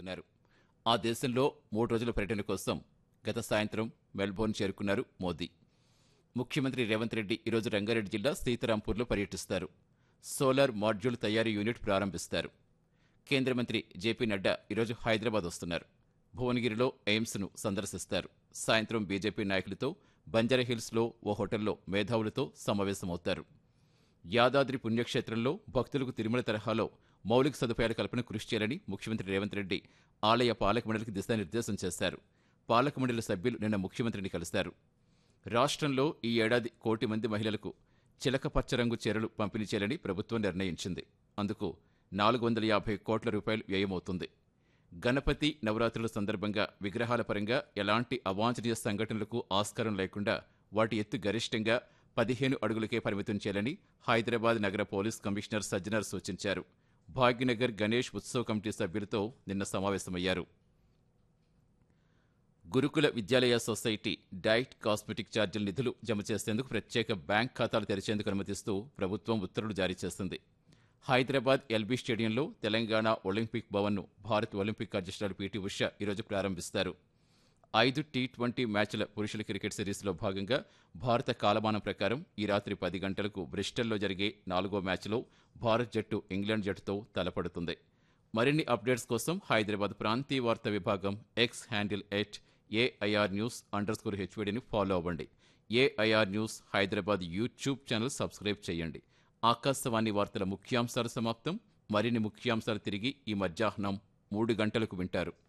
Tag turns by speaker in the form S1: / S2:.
S1: పాల్గొన్నారు ఆ దేశంలో మూడు రోజుల పర్యటన కోసం గత సాయంత్రం మెల్బోర్న్ చేరుకున్నారు మోదీ ముఖ్యమంత్రి రేవంత్ రెడ్డి ఈరోజు రంగారెడ్డి జిల్లా సీతారాంపూర్లో పర్యటిస్తారు సోలార్ మాడ్యూల్ తయారీ యూనిట్ ప్రారంభిస్తారు కేంద్ర మంత్రి జేపీ నడ్డా ఈరోజు హైదరాబాద్ వస్తున్నారు భువనగిరిలో ఎయిమ్స్ను సందర్శిస్తారు సాయంత్రం బీజేపీ నాయకులతో బంజారాహిల్స్లో ఓ హోటల్లో మేధావులతో సమావేశమవుతారు యాదాద్రి పుణ్యక్షేత్రంలో భక్తులకు తిరుమల తరహాలో మౌలిక సదుపాయాల కల్పన కృషి చేయాలని ముఖ్యమంత్రి రేవంత్ రెడ్డి ఆలయ పాలక మండలికి దిశానిర్దేశం చేశారు పాలక మండలి సభ్యులు నిన్న ముఖ్యమంత్రిని కలిశారు రాష్ట్రంలో ఈ ఏడాది కోటి మంది మహిళలకు చిలక పచ్చ రంగు చీరలు పంపిణీ చేయాలని ప్రభుత్వం నిర్ణయించింది అందుకు నాలుగు వందల యాభై కోట్ల రూపాయలు వ్యయమవుతుంది గణపతి నవరాత్రుల సందర్భంగా విగ్రహాల పరంగా ఎలాంటి అవాంఛనీయ సంఘటనలకు ఆస్కారం లేకుండా వాటి ఎత్తు గరిష్టంగా పదిహేను అడుగులకే పరిమితం చేయాలని హైదరాబాద్ నగర పోలీస్ కమిషనర్ సజ్జనర్ సూచించారు భాగ్యనగర్ గణేష్ ఉత్సవ కమిటీ సభ్యులతో నిన్న సమావేశమయ్యారు గురుకుల విద్యాలయ సొసైటీ డైట్ కాస్మెటిక్ ఛార్జీల నిధులు జమ చేసేందుకు ప్రత్యేక బ్యాంక్ ఖాతాలు తెరిచేందుకు అనుమతిస్తూ ప్రభుత్వం ఉత్తర్వులు జారీ చేసింది హైదరాబాద్ ఎల్బీ స్టేడియంలో తెలంగాణ ఒలింపిక్ భవన్ను భారత్ ఒలింపిక్ అధ్యక్షురాలు పీటీ ఉష ఈరోజు ప్రారంభిస్తారు ఐదు టీ ట్వంటీ మ్యాచ్ల పురుషుల క్రికెట్ సిరీస్లో భాగంగా భారత కాలమానం ప్రకారం ఈ రాత్రి పది గంటలకు బ్రిస్టల్లో జరిగే నాలుగో మ్యాచ్లో భారత్ జట్టు ఇంగ్లాండ్ జట్టుతో తలపడుతుంది మరిన్ని అప్డేట్స్ కోసం హైదరాబాద్ ప్రాంతీయ వార్తా విభాగం X handle at AIR news underscore హెచ్వీడీని ఫాలో అవ్వండి AIR news Hyderabad YouTube channel subscribe చేయండి ఆకాశవాణి వార్తల ముఖ్యాంశాలు సమాప్తం మరిన్ని ముఖ్యాంశాలు తిరిగి ఈ మధ్యాహ్నం మూడు గంటలకు వింటారు